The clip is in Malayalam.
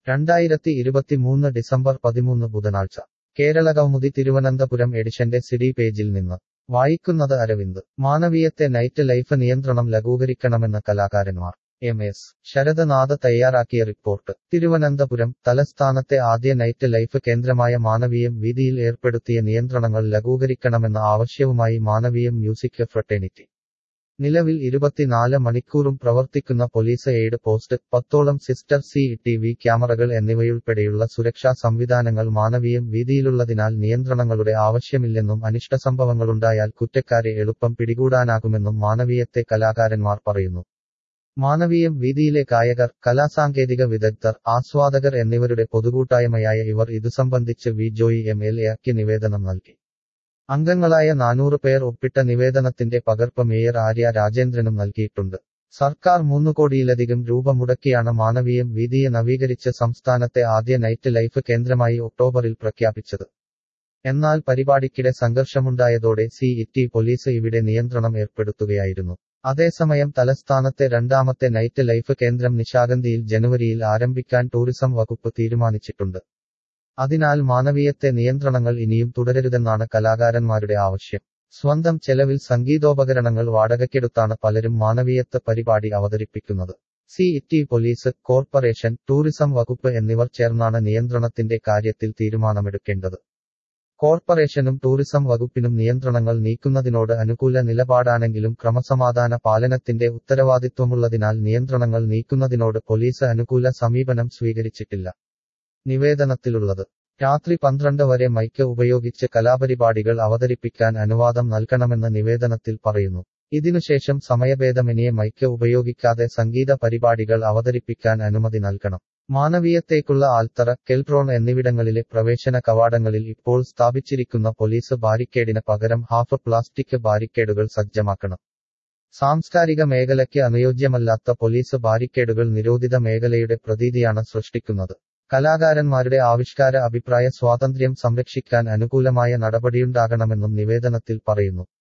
രണ്ടായിരത്തി ഇരുപത്തിമൂന്ന് ഡിസംബർ പതിമൂന്ന് ബുധനാഴ്ച കേരളകൗമുദി തിരുവനന്തപുരം എഡിഷന്റെ സിഡി പേജിൽ നിന്ന് വായിക്കുന്നത് അരവിന്ദ് മാനവീയത്തെ നൈറ്റ് ലൈഫ് നിയന്ത്രണം ലഘൂകരിക്കണമെന്ന് കലാകാരന്മാർ എം എസ് ശരദനാഥ് തയ്യാറാക്കിയ റിപ്പോർട്ട് തിരുവനന്തപുരം തലസ്ഥാനത്തെ ആദ്യ നൈറ്റ് ലൈഫ് കേന്ദ്രമായ മാനവീയം വീതിയിൽ ഏർപ്പെടുത്തിയ നിയന്ത്രണങ്ങൾ ലഘൂകരിക്കണമെന്ന ആവശ്യവുമായി മാനവീയം മ്യൂസിക് ഫ്രട്ടേണിറ്റി നിലവിൽ ഇരുപത്തിനാല് മണിക്കൂറും പ്രവർത്തിക്കുന്ന പോലീസ് എയ്ഡ് പോസ്റ്റ് പത്തോളം സിസ്റ്റർ സി ടി വി ക്യാമറകൾ എന്നിവയുൾപ്പെടെയുള്ള സുരക്ഷാ സംവിധാനങ്ങൾ മാനവീയം വീതിയിലുള്ളതിനാൽ നിയന്ത്രണങ്ങളുടെ ആവശ്യമില്ലെന്നും അനിഷ്ട സംഭവങ്ങളുണ്ടായാൽ കുറ്റക്കാരെ എളുപ്പം പിടികൂടാനാകുമെന്നും മാനവീയത്തെ കലാകാരന്മാർ പറയുന്നു മാനവീയം വീതിയിലെ ഗായകർ കലാസാങ്കേതിക വിദഗ്ധർ ആസ്വാദകർ എന്നിവരുടെ പൊതുകൂട്ടായ്മയായ ഇവർ ഇതു സംബന്ധിച്ച് വി ജോയി എം എൽ എക്ക് നിവേദനം നൽകി അംഗങ്ങളായ നാനൂറ് പേർ ഒപ്പിട്ട നിവേദനത്തിന്റെ പകർപ്പ് മേയർ ആര്യ രാജേന്ദ്രനും നൽകിയിട്ടുണ്ട് സർക്കാർ മൂന്നു കോടിയിലധികം രൂപ മുടക്കിയാണ് മാനവീയം വീതിയെ നവീകരിച്ച് സംസ്ഥാനത്തെ ആദ്യ നൈറ്റ് ലൈഫ് കേന്ദ്രമായി ഒക്ടോബറിൽ പ്രഖ്യാപിച്ചത് എന്നാൽ പരിപാടിക്കിടെ സംഘർഷമുണ്ടായതോടെ സി ഇറ്റി പോലീസ് ഇവിടെ നിയന്ത്രണം ഏർപ്പെടുത്തുകയായിരുന്നു അതേസമയം തലസ്ഥാനത്തെ രണ്ടാമത്തെ നൈറ്റ് ലൈഫ് കേന്ദ്രം നിശാഗന്ധിയിൽ ജനുവരിയിൽ ആരംഭിക്കാൻ ടൂറിസം വകുപ്പ് തീരുമാനിച്ചിട്ടുണ്ട് അതിനാൽ മാനവീയത്തെ നിയന്ത്രണങ്ങൾ ഇനിയും തുടരരുതെന്നാണ് കലാകാരന്മാരുടെ ആവശ്യം സ്വന്തം ചെലവിൽ സംഗീതോപകരണങ്ങൾ വാടകയ്ക്കെടുത്താണ് പലരും മാനവീയത്ത് പരിപാടി അവതരിപ്പിക്കുന്നത് city police corporation tourism വകുപ്പ് എന്നിവർ ചേർന്നാണ് നിയന്ത്രണത്തിന്റെ കാര്യത്തിൽ തീരുമാനമെടുക്കേണ്ടത് കോർപ്പറേഷനും ടൂറിസം വകുപ്പിനും നിയന്ത്രണങ്ങൾ നീക്കുന്നതിനോട് അനുകൂല നിലപാടാണെങ്കിലും ക്രമസമാധാന പാലനത്തിന്റെ ഉത്തരവാദിത്വമുള്ളതിനാൽ നിയന്ത്രണങ്ങൾ നീക്കുന്നതിനോട് പോലീസ് അനുകൂല സമീപനം സ്വീകരിച്ചിട്ടില്ല നിവേദനത്തിലുള്ളത് രാത്രി പന്ത്രണ്ട് വരെ മൈക്ക് ഉപയോഗിച്ച് കലാപരിപാടികൾ അവതരിപ്പിക്കാൻ അനുവാദം നൽകണമെന്ന് നിവേദനത്തിൽ പറയുന്നു ഇതിനുശേഷം സമയഭേദമന്യേ മൈക്ക് ഉപയോഗിക്കാതെ സംഗീത പരിപാടികൾ അവതരിപ്പിക്കാൻ അനുമതി നൽകണം മാനവീയത്തേക്കുള്ള ആൽത്തറ കെൽട്രോൺ എന്നിവിടങ്ങളിലെ പ്രവേശന കവാടങ്ങളിൽ ഇപ്പോൾ സ്ഥാപിച്ചിരിക്കുന്ന പോലീസ് ബാരിക്കേഡിന് പകരം ഹാഫ് പ്ലാസ്റ്റിക് ബാരിക്കേഡുകൾ സജ്ജമാക്കണം സാംസ്കാരിക മേഖലയ്ക്ക് അനുയോജ്യമല്ലാത്ത പോലീസ് ബാരിക്കേഡുകൾ നിരോധിത മേഖലയുടെ പ്രതീതിയാണ് സൃഷ്ടിക്കുന്നത് കലാകാരന്മാരുടെ ആവിഷ്കാര അഭിപ്രായ സ്വാതന്ത്ര്യം സംരക്ഷിക്കാൻ അനുകൂലമായ നടപടിയുണ്ടാകണമെന്നും നിവേദനത്തിൽ പറയുന്നു